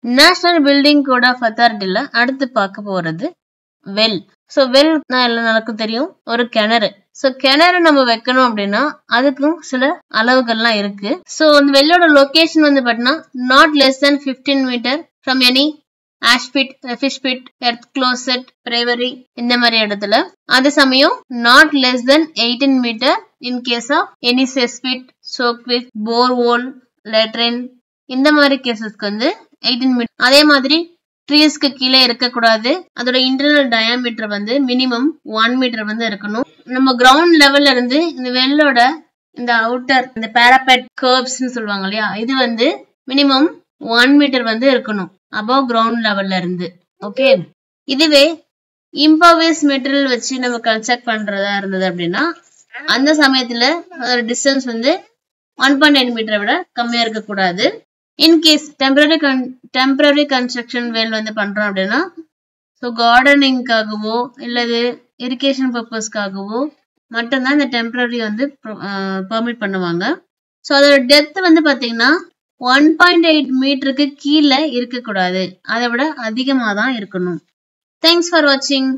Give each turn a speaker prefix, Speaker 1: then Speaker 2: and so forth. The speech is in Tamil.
Speaker 1: நேஷனல் பில்டிங் கோட் ஆஃப் அத்தாரிட்டில அடுத்து பார்க்க போறது வெல் ஸோ வெல் எல்லாம் நடக்கும் தெரியும் ஒரு கிணறு ஸோ கிணறு நம்ம வைக்கணும் அப்படின்னா அதுக்கும் சில அளவுகள்லாம் இருக்கு ஸோ அந்த வெள்ளோட லொகேஷன் வந்து பார்த்தீங்கன்னா not less than fifteen metre from any ash pit fish pit earth closet privy இந்த மாதிரி இடத்துல அதே சமயம் not less than eighteen metre in case of any cesspit soak pit bore well latrine இந்த மாதிரி கேசஸ்க்கு வந்து எயிட்டீன் மீட்டர் அதே மாதிரி ட்ரீஸ்க்கு கீழே இருக்கக்கூடாது அதோட இன்டர்னல் டயாமீட்டர் வந்து மினிமம் ஒன் மீட்டர் வந்து இருக்கணும் நம்ம கிரவுண்ட் லெவல்ல இருந்து இந்த வெள்ளோட இந்த அவுட்டர் இந்த பேராபெட் கர்வ்ஸ்னு சொல்லுவாங்க இல்லையா இது வந்து மினிமம் ஒன் மீட்டர் வந்து இருக்கணும் அபவ் கிரவுண்ட் லெவல்ல இருந்து ஓகே இதுவே இம்பர்வேஸ் மெட்டீரியல் வச்சு நம்ம கன்ஸ்ட்ரக்ட் பண்றதா இருந்தது அப்படின்னா அந்த சமயத்துல அதோட டிஸ்டன்ஸ் வந்து ஒன் பாயிண்ட் நைன் மீட்டரை விட கம்மியா இருக்கக்கூடாது in case temporary con temporary construction வேல் வந்து பண்றோம் அப்படின்னா ஸோ கார்டனிங்காகவோ இல்லது இரிகேஷன் பர்பஸ்க்காகவோ மட்டும்தான் இந்த டெம்பரரி வந்து பெர்மிட் பண்ணுவாங்க ஸோ அதோட டெப்த் வந்து பார்த்தீங்கன்னா ஒன் பாயிண்ட் எயிட் மீட்டருக்கு கீழே இருக்கக்கூடாது அதை விட அதிகமாக தான் இருக்கணும் தேங்க்ஸ் ஃபார் வாட்சிங்